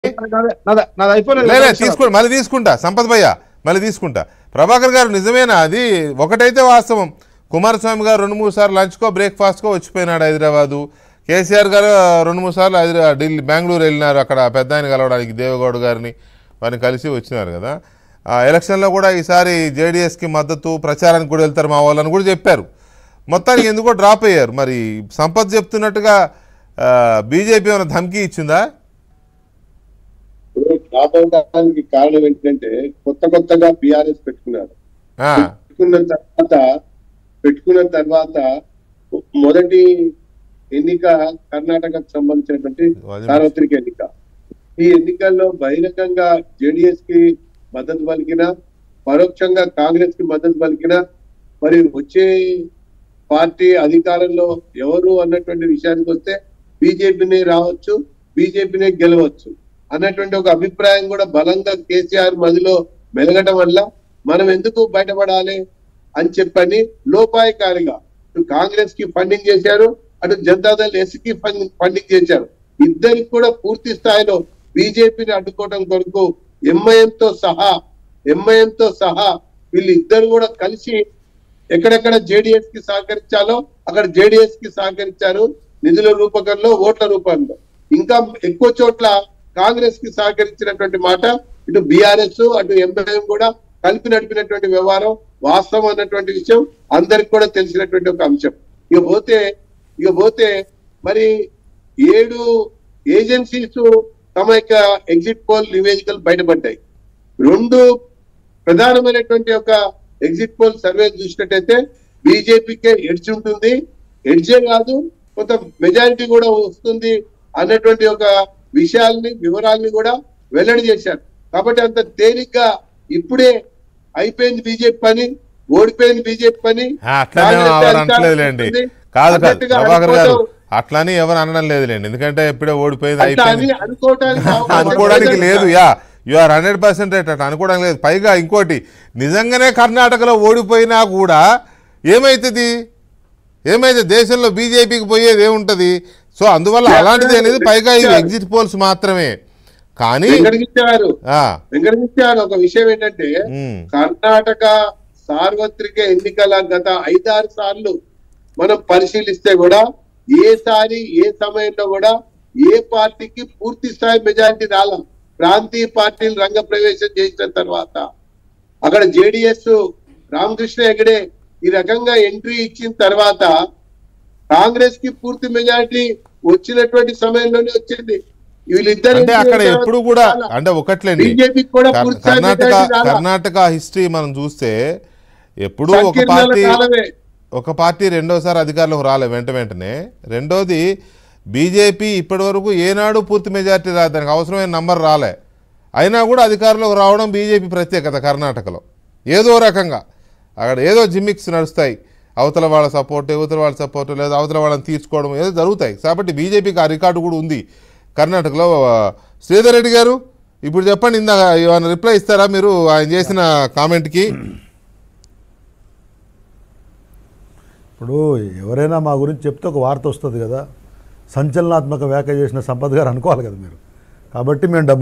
నాది- నాది- నాది అయిపోయిన లే, లే, తీసుకోండి మళ్ళీ తీసుకుంటా సంపత్ భయ్య మళ్ళీ తీసుకుంటా ప్రభాకర్ గారు నిజమేనా అది ఒకటైతే వాస్తవం కుమారస్వామి గారు రెండు మూడు సార్లు లంచ్కో బ్రేక్ఫాస్ట్కో వచ్చిపోయినాడు హైదరాబాదు కేసీఆర్ గారు రెండు మూడు సార్లు హైదరా ఢిల్లీ బెంగళూరు వెళ్ళినారు అక్కడ పెద్ద ఆయన కలవడానికి దేవగౌడ్ గారిని వారిని కలిసి వచ్చినారు కదా ఆ ఎలక్షన్లో కూడా ఈసారి జేడీఎస్కి మద్దతు ప్రచారానికి కూడా వెళ్తారు మా వాళ్ళని కూడా చెప్పారు మొత్తానికి ఎందుకో డ్రాప్ అయ్యారు మరి సంపత్ చెప్తున్నట్టుగా బీజేపీ ఏమైనా ధమ్కీ ఇచ్చిందా డ్రాప్ అవడానికి కారణం ఏంటంటే కొత్త కొత్తగా బీఆర్ఎస్ పెట్టుకున్నారు ఆ, పెట్టుకున్న తర్వాత పెట్టుకున్న తర్వాత మొదటి ఎన్నిక కర్ణాటకకు సంబంధించినటువంటి అది సార్వత్రిక ఎన్నిక ఈ ఎన్నికల్లో బహిరంగంగా జేడిఎస్ కి మద్దతు పలికిన పరోక్షంగా కాంగ్రెస్ కి మద్దతు పలికిన మరి వచ్చే పార్టీ అధికారంలో ఎవరు అన్నటువంటి విషయానికి వస్తే బీజేపీనే రావచ్చు బీజేపీనే గెలవచ్చు అన్నటువంటి ఒక అభిప్రాయం కూడా బలంగా కేసీఆర్ మదిలో మెలగటం వల్ల మనం ఎందుకు బయటపడాలి అని చెప్పని లోపాయకారిగా ఇటు కాంగ్రెస్ కి ఫండింగ్ చేశారు అటు జనతాదళ్ ఎస్ కి ఫండింగ్ చేశారు ఇద్దరికి కూడా పూర్తి స్థాయిలో బీజేపీని అడ్డుకోవడం కొరకు ఎంఐఎం తో సహా ఎంఐఎం తో సహా వీళ్ళిద్దరు కూడా కలిసి ఎక్కడెక్కడ జేడిఎస్ కి సహకరించాలో అక్కడ జేడిఎస్ కి సహకరించారు నిధుల రూపకంలో ఓట్ల రూపంలో ఇంకా ఎక్కువ చోట్ల కాంగ్రెస్ కి సహకరించినటువంటి మాట ఇటు బీఆర్ఎస్ అటు ఎంఐఎం కూడా కలిపి నడిపినటువంటి వ్యవహారం వాస్తవం అన్నటువంటి విషయం అందరికి కూడా తెలిసినటువంటి ఒక అంశం ఇక పోతే ఇక పోతే మరి ఏడు ఏజెన్సీస్ తమ యొక్క ఎగ్జిట్ పోల్ నివేదికలు బయటపడ్డాయి రెండు ప్రధానమైనటువంటి ఒక ఎగ్జిట్ పోల్ సర్వే చూసినట్టయితే బీజేపీకే ఎడ్జ్ ఉంటుంది ఎడ్జే కాదు కొంత మెజారిటీ కూడా వస్తుంది అన్నటువంటి ఒక విషయాల్ని వివరాల్ని కూడా వెల్లడి చేశారు కాబట్టి అంత తేలిగ్గా ఇప్పుడే అయిపోయింది బీజేపీ పని ఓడిపోయింది బీజేపీ పని ఆ, అట్లనే కాంగ్రెస్ ఎవరు అధికారం అనట్లేదులేండి ఉంటుంది. కాదు కాదు అన్నట్టుగా ప్రభాకర్ గారు అనుకోవడం- అట్లని ఎవరు అనడం లేదులేండి ఎందుకంటే ఇప్పుడే ఓడిపోయింది అట్లా అని అయిపోయింది అనుకోవటానికి అవకాశం అనుకోవడానికి లేదు. లేదు yeah you are hundred percent right అట్లా అనుకోవడానికి లేదు పైగా ఇంకోటి నిజంగానే కర్ణాటకలో ఓడిపోయినా కూడా ఏమైతుంది ఏమైతే దేశంలో బీజేపీకి పోయేది ఏముంటది సో అందువల్ల అలాంటిది అనేది పైగా ఇది ఎగ్జిట్ పోల్స్ మాత్రమే కానీ వెంకటగిరి ఆ, వెంకటగిరి ఒక విషయం ఏంటంటే ఉమ్, కర్ణాటక సార్వత్రిక ఎన్నికల గత ఐదారు సార్లు మనం పరిశీలిస్తే కూడా ఏ సారి ఏ సమయంలో కూడా ఏ పార్టీకి పూర్తి స్థాయి మెజారిటీ రాల ప్రాంతీయ పార్టీలు రంగ ప్రవేశం చేసిన తర్వాత అక్కడ జేడిఎస్ రామకృష్ణ హెగడే ఈ రకంగా ఎంట్రీ ఇచ్చిన తర్వాత కాంగ్రెస్ కి పూర్తి మెజారిటీ వచ్చినటువంటి సమయంలోనే వచ్చింది వీళ్ళిద్దరు అంటే అక్కడ ఎప్పుడు కూడా అంటే ఒకట్లేండి బీజేపీ కూడా కర్- పూర్తి స్థాయి కర్ణాటక మెజారిటీ రాలా. కర్ణాటక హిస్టరీ మనం చూస్తే ఎప్పుడూ ఒక సంకీర్ణాల పార్టీ కాలమే. ఒక పార్టీ రెండోసారి అధికారంలోకి రాలే వెంట వెంటనే రెండోది బీజేపీ ఇప్పటివరకు ఏనాడు పూర్తి మెజారిటీ రాదు దానికి అవసరమైన నంబర్ రాలే అయినా కూడా అధికారంలోకి రావడం బీజేపీ ప్రత్యేకత కర్ణాటకలో ఏదో రకంగా అక్కడ ఏదో జిమ్మిక్స్ నడుస్తాయి అవతల వాళ్ళ సపోర్ట్ యువతల వాళ్ళ సపోర్ట్ లేదా అవతల వాళ్ళని తీర్చుకోవడం ఏదో జరుగుతాయి కాబట్టి బీజేపీకి ఆ రికార్డు కూడా ఉంది కర్ణాటకలో ఆ, శ్రీధర్ రెడ్డి గారు ఇప్పుడు చెప్పండి ఇందాక ఏమైనా రిప్లై ఇస్తారా మీరు ఆయన చేసిన కామెంట్కి ఇప్పుడు ఎవరైనా మా గురించి చెప్తే ఒక వార్త వస్తుంది కదా సంచలనాత్మక వ్యాఖ్య చేసిన సంపత్ గారు అనుకోవాలి కదా మీరు కాబట్టి మేము డబ్బు